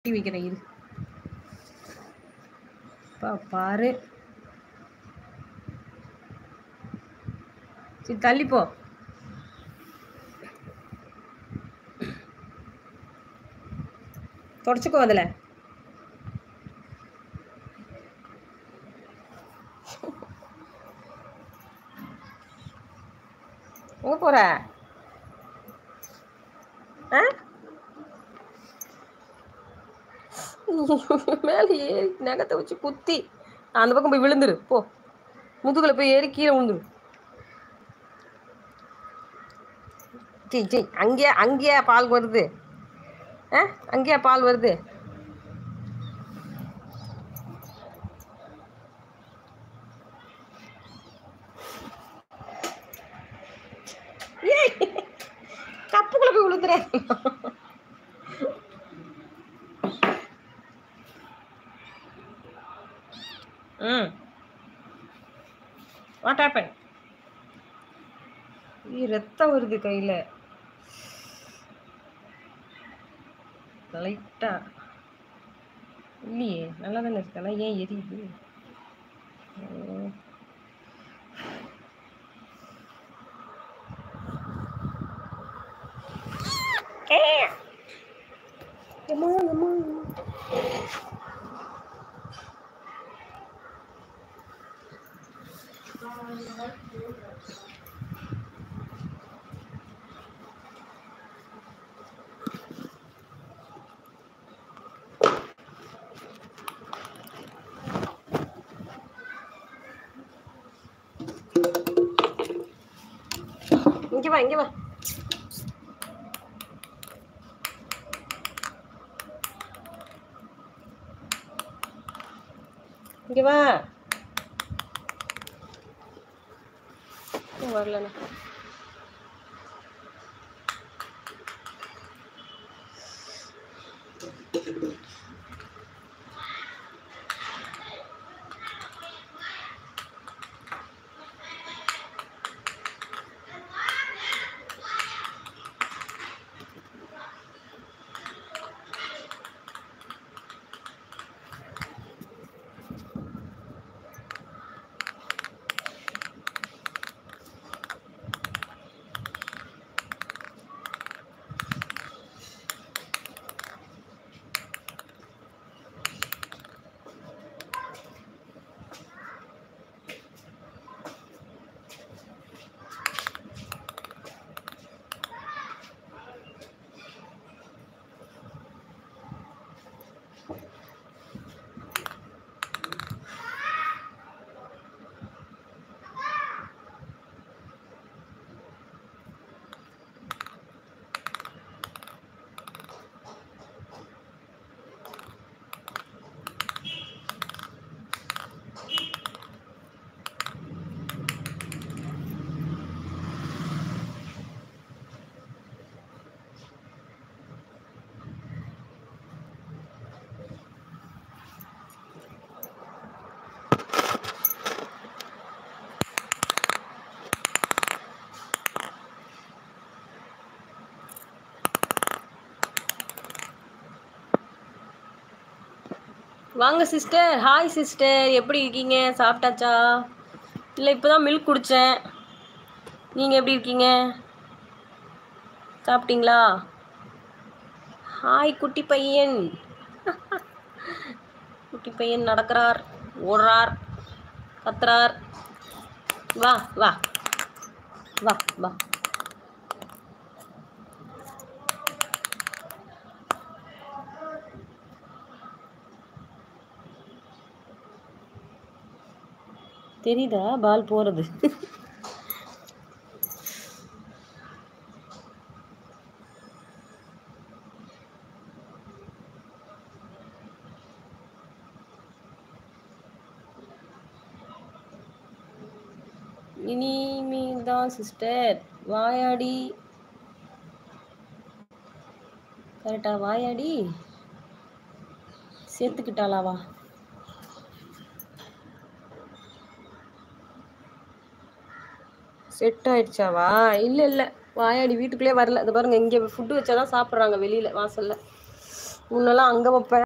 கட்டி வைக்கிறேன் இரு பா பாரு சரி தள்ளிப்போ தொடச்சிக்கோ அதில் எங்கே போகிற ஆ மேலே ஏறி நகத்தை வச்சு குத்தி அந்த பக்கம் போய் விழுந்துரு போ முதுகில் போய் ஏறி கீழே விழுந்துரு ஜெய் ஜெய் அங்கேயா அங்கேயா பால் வருது ஆ அங்கேயா பால் வருது ஏய் கப்புக்குள்ள போய் விழுந்துறேன் ம் வாட் ஹேப்பன் ஈ ரத்தம் வருது கையில் லைட்டா இல்லையே நல்லா தானே இருக்கா ஏன் எரியுது ம். ஏய். எம்மா, எம்மா, எம்மா. இங்க வா இங்க வா இங்க வா இன்னும் வரலண்ணா வாங்க சிஸ்டர் ஹாய் சிஸ்டர் எப்படி இருக்கீங்க சாப்பிட்டாச்சா இல்லை இப்போ தான் மில்க் குடித்தேன் நீங்கள் எப்படி இருக்கீங்க சாப்பிட்டீங்களா ஹாய் குட்டி பையன் குட்டி பையன் நடக்கிறார் ஓடுறார் கத்துறார் வா வா வா வா தெரியுதா பால் போகிறது இனிமேல் தான் சிஸ்டர் வாயாடி கரெக்டா வாயாடி சேர்த்துக்கிட்டாளாவா செட் ஆயிடுச்சாவா இல்லை இல்லை வாயாடி வீட்டுக்குள்ளே வரல அது பாருங்க இங்கே ஃபுட்டு வச்சா தான் சாப்பிட்றாங்க வெளியில் வாசலில் உன்னெல்லாம் அங்கே வைப்பேன்